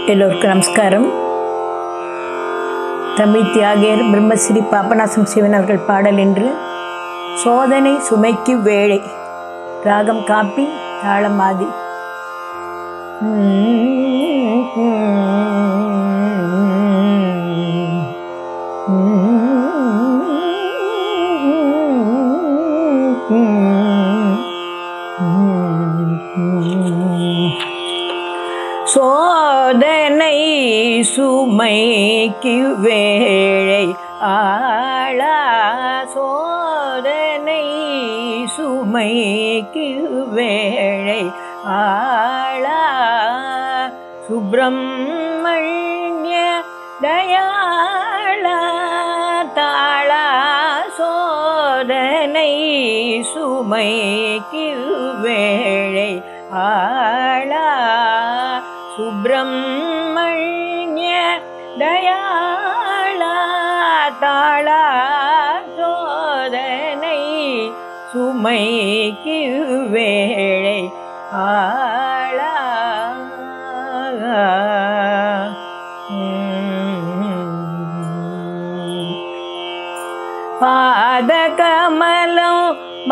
எல்லோருக்கும் நமஸ்காரம் தமிழ் தியாகியர் பிரம்மஸ்ரீ பாபநாசம் சிவன் அவர்கள் பாடல் என்று சோதனை சுமைக்கு வேளை ராகம் காப்பி தாளமாதி சோதனை சுமைக்கு வேளை ஆளா சோதனை சுமைக்கு வேளை ஆளா சுப்பிரமணிய தயாளா தாளா சோதனை சுமைக்கு வேளை ஆளா சுப்பிரமணிய தயாளா தாளா சோதனை சுமைக்கு வேளை ஆளா பாத கமலம்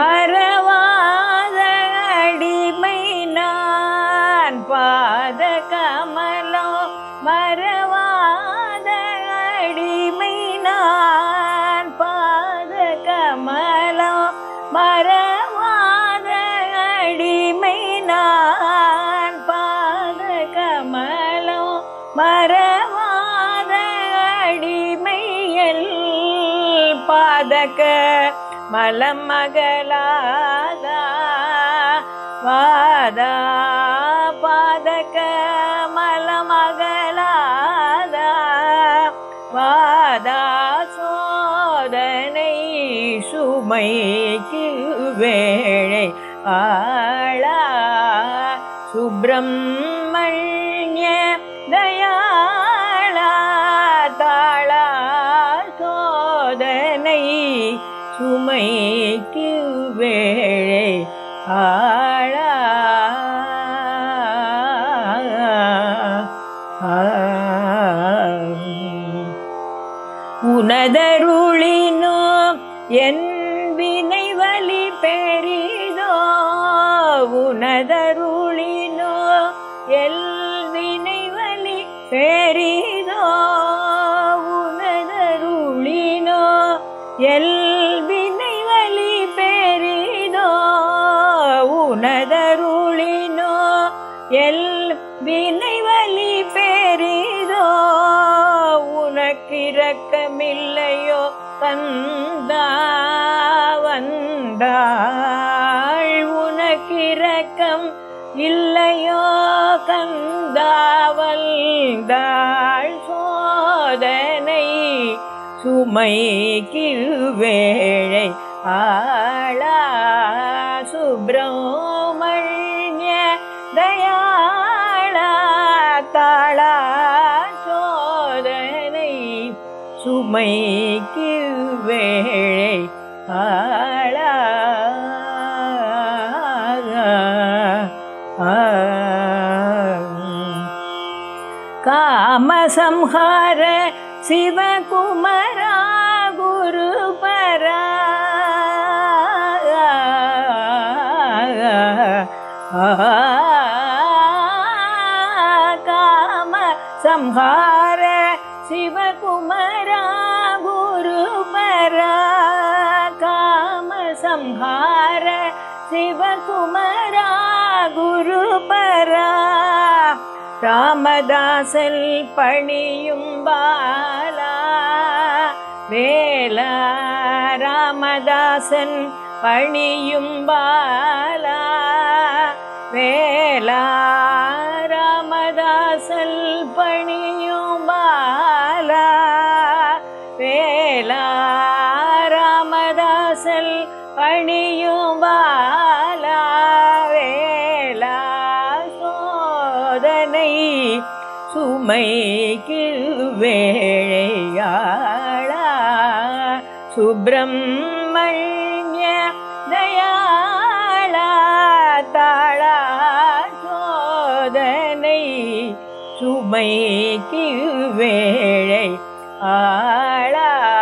மறவாத அடிமை நான் பாத கமலம் மறவாத அடிமை நான் பாத கமலம் மறவாத அடிமை நான் பாத கமலம் மறவாத அடிமையல் பாதக மலம் மகளாதா வாதா பாதக மலமகளாதா வாதா சோதனை சுமைக்கு வேளை ஆளா சுப்பிரமணிய தயாளா தாளா சோதனை சுமைக்கு வேளை ஆளா உனதருளினோ என் வினை வலி பெரிதோ உனதருளினோ எல் வினை வலி பெரிதோ உனதருளினோ எல் வினை வலி பெரிதோ உனதருளினோ எல் வினை வலி பெரிதோ உனக்கிறக்கமில்லையோ கந்தா வந்தாள் உனக்கிறக்கம் இல்லையோ கந்தாவல்தாள் சோதனை சுமைக்கு வேளை ஆளா சுப்பிரமணிய தயாளா தாளா சோதனை சுமைக்கு வேளை ஆளா காமசம்ஹார சிவகுமரா குருபரா காம சம்ஹார சிவகுமரா குருபரா காம சம்ஹார சிவகுமரா குருபரா ராமதாசல் பணியும் பாலா வேலா ராமதாசன் பணியும் பாலா வேலா ராமதாசல் பணியும் பாலா வேலா ராமதாசல் பணியும் பாலா வேலா சோதனை சுமைக்கு வேளையாளா சுப்பிரமணிய தயாளா தாளா சோதனை சுமைக்கு வேளை ஆளாய்